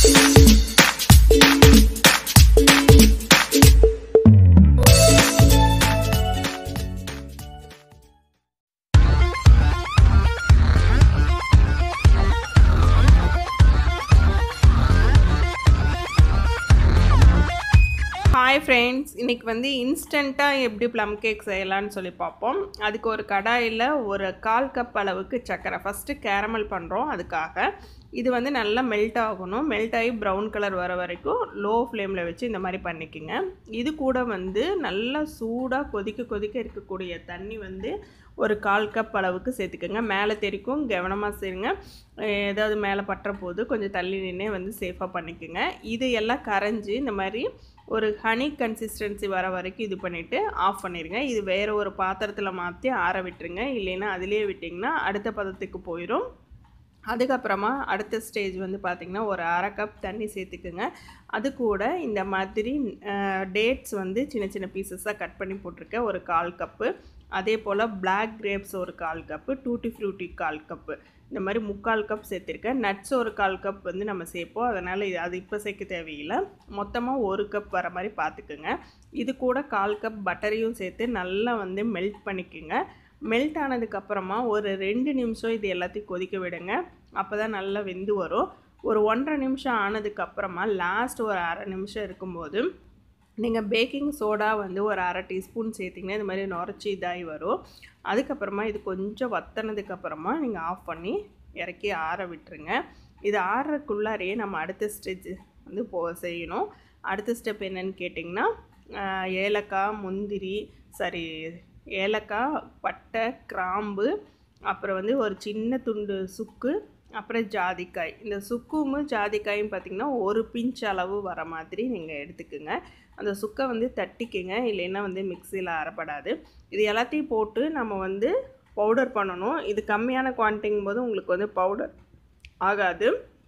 hi friends இன்றைக்கி வந்து இன்ஸ்டண்ட்டாக எப்படி ப்ளம் கேக் செய்யலாம்னு சொல்லி பார்ப்போம் அதுக்கு ஒரு கடாயில் ஒரு கால் கப் அளவுக்கு சர்க்கரை ஃபஸ்ட்டு கேரமல் பண்ணுறோம் அதுக்காக இது வந்து நல்லா மெல்ட் ஆகணும் மெல்ட் ஆகி ப்ரௌன் கலர் வர வரைக்கும் லோ ஃப்ளேமில் வச்சு இந்த மாதிரி பண்ணிக்கோங்க இது கூட வந்து நல்லா சூடாக கொதிக்க கொதிக்க இருக்கக்கூடிய தண்ணி வந்து ஒரு கால் கப் அளவுக்கு சேர்த்துக்கோங்க மேலே தெரிக்கும் கவனமாக செய்யுங்க ஏதாவது மேலே பட்டுற போது கொஞ்சம் தள்ளி நின்னே வந்து சேஃபாக பண்ணிக்கோங்க இது எல்லாம் கரைஞ்சி இந்த மாதிரி ஒரு ஹனி கன்சிஸ்டன்சி வர வரைக்கும் இது பண்ணிவிட்டு ஆஃப் பண்ணிடுங்க இது வேறு ஒரு பாத்திரத்தில் மாற்றி ஆற விட்டுருங்க இல்லைன்னா அதிலே விட்டிங்கன்னா அடுத்த பதத்துக்கு போயிடும் அதுக்கப்புறமா அடுத்த ஸ்டேஜ் வந்து பார்த்திங்கன்னா ஒரு அரை கப் தண்ணி சேர்த்துக்குங்க அது கூட இந்த மாதிரி டேட்ஸ் வந்து சின்ன சின்ன பீசஸாக கட் பண்ணி போட்டிருக்கேன் ஒரு கால் கப்பு அதே போல் பிளாக் கிரேப்ஸ் ஒரு கால் கப்பு டூட்டி ஃப்ரூட்டி கால் கப்பு இந்த மாதிரி முக்கால் கப் சேர்த்துருக்கேன் நட்ஸ் ஒரு கால் கப் வந்து நம்ம சேர்ப்போம் அதனால் இது அது இப்போ சேர்க்க தேவையில்லை மொத்தமாக ஒரு கப் வர மாதிரி பார்த்துக்குங்க இது கூட கால் கப் பட்டரையும் சேர்த்து நல்லா வந்து மெல்ட் பண்ணிக்கோங்க மெல்ட் ஆனதுக்கப்புறமா ஒரு ரெண்டு நிமிஷம் இது எல்லாத்தையும் கொதிக்க விடுங்க அப்போ தான் நல்லா வெந்து வரும் ஒரு ஒன்றரை நிமிஷம் ஆனதுக்கப்புறமா லாஸ்ட் ஒரு அரை நிமிஷம் இருக்கும்போது நீங்கள் பேக்கிங் சோடா வந்து ஒரு அரை டீஸ்பூன் சேர்த்திங்கன்னா இது மாதிரி நுரைச்சி இதாகி வரும் அதுக்கப்புறமா இது கொஞ்சம் வத்தனதுக்கப்புறமா நீங்கள் ஆஃப் பண்ணி இறக்கி ஆற விட்டுருங்க இது ஆறுறக்குள்ளாரையே நம்ம அடுத்த ஸ்டெச் வந்து போ செய்யணும் அடுத்த ஸ்டெப் என்னன்னு கேட்டிங்கன்னா ஏலக்காய் முந்திரி சரி ஏலக்காய் பட்டை கிராம்பு அப்புறம் வந்து ஒரு சின்ன துண்டு சுக்கு அப்புறம் ஜாதிக்காய் இந்த சுக்கும் ஜாதிக்காயும் பார்த்திங்கன்னா ஒரு பிஞ்ச் அளவு வர மாதிரி நீங்கள் எடுத்துக்கோங்க அந்த சுக்கை வந்து தட்டிக்குங்க இல்லைன்னா வந்து மிக்சியில் அரைப்படாது இது எல்லாத்தையும் போட்டு நம்ம வந்து பவுடர் பண்ணணும் இது கம்மியான குவான்டிங்கும் போது உங்களுக்கு வந்து பவுடர் ஆகாது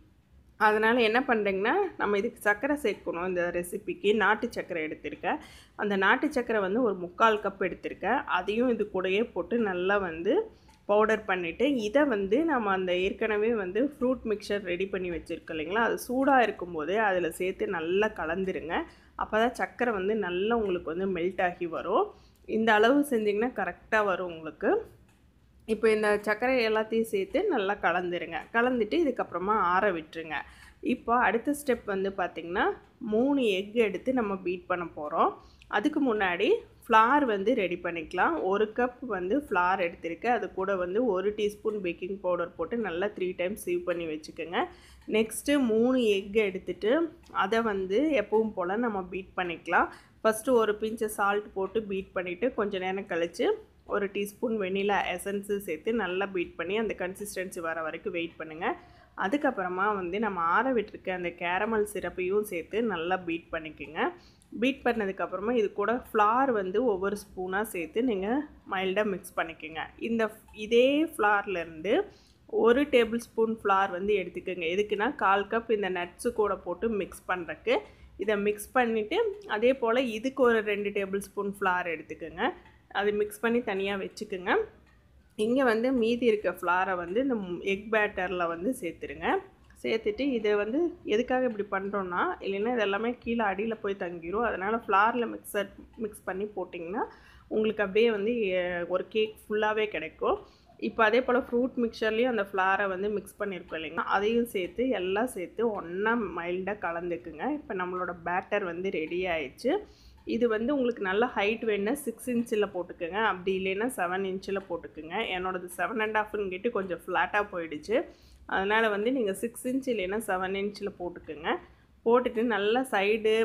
அதனால் என்ன பண்ணுறீங்கன்னா நம்ம இதுக்கு சர்க்கரை சேர்க்கணும் இந்த ரெசிபிக்கு நாட்டு சர்க்கரை எடுத்திருக்கேன் அந்த நாட்டு சர்க்கரை வந்து ஒரு முக்கால் கப் எடுத்திருக்கேன் அதையும் இது கூடயே போட்டு நல்லா வந்து பவுடர் பண்ணிவிட்டு இதை வந்து நம்ம அந்த ஏற்கனவே வந்து ஃப்ரூட் மிக்சர் ரெடி பண்ணி வச்சுருக்கோம் இல்லைங்களா அது சூடாக இருக்கும்போதே அதில் சேர்த்து நல்லா கலந்துருங்க அப்போ தான் சர்க்கரை வந்து நல்லா உங்களுக்கு வந்து மெல்ட் ஆகி வரும் இந்த அளவு செஞ்சிங்கன்னா கரெக்டாக வரும் உங்களுக்கு இப்போ இந்த சர்க்கரை எல்லாத்தையும் சேர்த்து நல்லா கலந்துருங்க கலந்துட்டு இதுக்கப்புறமா ஆற விட்டுருங்க இப்போ அடுத்த ஸ்டெப் வந்து பார்த்திங்கன்னா மூணு எக் எடுத்து நம்ம பீட் பண்ண போகிறோம் அதுக்கு முன்னாடி ஃப்ளார் வந்து ரெடி பண்ணிக்கலாம் ஒரு கப் வந்து ஃப்ளார் எடுத்திருக்கேன் அது கூட வந்து ஒரு டீஸ்பூன் பேக்கிங் பவுடர் போட்டு நல்லா த்ரீ டைம்ஸ் சீவ் பண்ணி வச்சுக்கோங்க நெக்ஸ்ட்டு மூணு எக் எடுத்துகிட்டு அதை வந்து எப்பவும் போல் நம்ம பீட் பண்ணிக்கலாம் ஃபஸ்ட்டு ஒரு பிஞ்சை சால்ட் போட்டு பீட் பண்ணிவிட்டு கொஞ்சம் நேரம் கழித்து ஒரு டீஸ்பூன் வெனிலா எசன்ஸு சேர்த்து நல்லா பீட் பண்ணி அந்த கன்சிஸ்டன்சி வர வரைக்கும் வெயிட் பண்ணுங்கள் அதுக்கப்புறமா வந்து நம்ம ஆற விட்டுருக்க அந்த கேரமல் சிரப்பையும் சேர்த்து நல்லா பீட் பண்ணிக்கோங்க பீட் பண்ணதுக்கப்புறமா இது கூட ஃப்ளார் வந்து ஒவ்வொரு ஸ்பூனாக சேர்த்து நீங்கள் மைல்டாக மிக்ஸ் பண்ணிக்கோங்க இந்த இதே ஃப்ளார்லேருந்து ஒரு டேபிள் ஸ்பூன் ஃப்ளார் வந்து எடுத்துக்கோங்க எதுக்குன்னா கால் கப் இந்த நட்ஸு கூட போட்டு மிக்ஸ் பண்ணுறக்கு இதை மிக்ஸ் பண்ணிவிட்டு அதே போல் இதுக்கு ஒரு ரெண்டு டேபிள் ஸ்பூன் ஃப்ளார் எடுத்துக்கோங்க அது மிக்ஸ் பண்ணி தனியாக வச்சுக்கோங்க இங்கே வந்து மீதி இருக்க ஃப்ளாரை வந்து இந்த எக் பேட்டரில் வந்து சேர்த்துருங்க சேர்த்துட்டு இதை வந்து எதுக்காக இப்படி பண்ணுறோன்னா இல்லைன்னா இது எல்லாமே கீழே அடியில் போய் தங்கிடும் அதனால் ஃப்ளாரில் மிக்சர் மிக்ஸ் பண்ணி போட்டிங்கன்னா உங்களுக்கு அப்படியே வந்து ஒரு கேக் ஃபுல்லாகவே கிடைக்கும் இப்போ அதே போல் ஃப்ரூட் மிக்சர்லேயும் அந்த ஃப்ளாரை வந்து மிக்ஸ் பண்ணியிருக்கோம் இல்லைங்களா அதையும் சேர்த்து எல்லாம் சேர்த்து ஒன்றா மைல்டாக கலந்துக்குங்க இப்போ நம்மளோட பேட்டர் வந்து ரெடி ஆயிடுச்சு இது வந்து உங்களுக்கு நல்ல ஹைட் வேணுன்னா சிக்ஸ் இன்ச்சில் போட்டுக்கோங்க அப்படி இல்லைன்னா செவன் இன்ச்சில் போட்டுக்கோங்க என்னோடது செவன் அண்ட் ஹாஃப்னு கேட்டு கொஞ்சம் ஃப்ளாட்டாக போயிடுச்சு அதனால் வந்து நீங்கள் சிக்ஸ் இன்ச் இல்லைன்னா செவன் இன்ச்சில் போட்டுக்கோங்க போட்டுட்டு நல்லா சைடு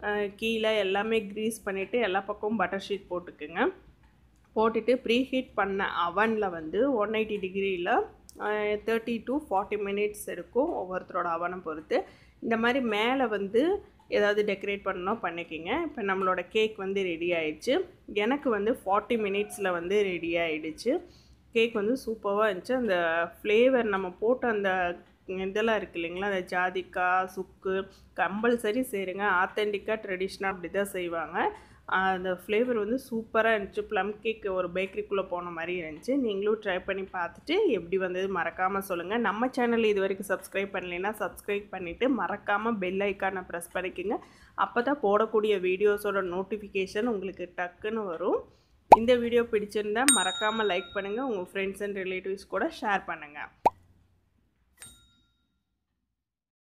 கீழே எல்லாமே க்ரீஸ் பண்ணிவிட்டு எல்லா பக்கமும் பட்டர் ஷீட் போட்டுக்குங்க போட்டுட்டு ப்ரீ ஹீட் பண்ண அவனில் வந்து ஒன் எயிட்டி டிகிரியில் தேர்ட்டி டு ஃபார்ட்டி மினிட்ஸ் எடுக்கும் ஒவ்வொருத்தரோட அவனை பொறுத்து இந்த மாதிரி மேலே வந்து ஏதாவது டெக்கரேட் பண்ணணும் பண்ணிக்கிங்க இப்போ நம்மளோட கேக் வந்து ரெடி ஆயிடுச்சு எனக்கு வந்து ஃபார்ட்டி மினிட்ஸில் வந்து ரெடி ஆகிடுச்சு கேக் வந்து சூப்பராக இருந்துச்சு அந்த ஃப்ளேவர் நம்ம போட்ட அந்த இதெல்லாம் இருக்குது இல்லைங்களா அந்த ஜாதிக்காய் சுக்கு கம்பல்சரி செய்கிறங்க ஆத்தென்டிக்காக ட்ரெடிஷ்னலாக அப்படி தான் செய்வாங்க அந்த ஃப்ளேவர் வந்து சூப்பராக இருந்துச்சு ப்ளம் கேக் ஒரு பேக்கரிக்குள்ளே போன மாதிரி இருந்துச்சு நீங்களும் ட்ரை பண்ணி பார்த்துட்டு எப்படி வந்தது மறக்காமல் சொல்லுங்கள் நம்ம சேனல் இது வரைக்கும் சப்ஸ்கிரைப் பண்ணலைன்னா சப்ஸ்கிரைப் பண்ணிவிட்டு மறக்காமல் பெல் ஐக்கானை ப்ரெஸ் பண்ணிக்கோங்க அப்போ தான் போடக்கூடிய வீடியோஸோட நோட்டிஃபிகேஷன் உங்களுக்கு டக்குன்னு வரும் இந்த வீடியோ பிடிச்சிருந்தா மறக்காமல் லைக் பண்ணுங்கள் உங்கள் ஃப்ரெண்ட்ஸ் அண்ட் ரிலேட்டிவ்ஸ் கூட ஷேர் பண்ணுங்கள்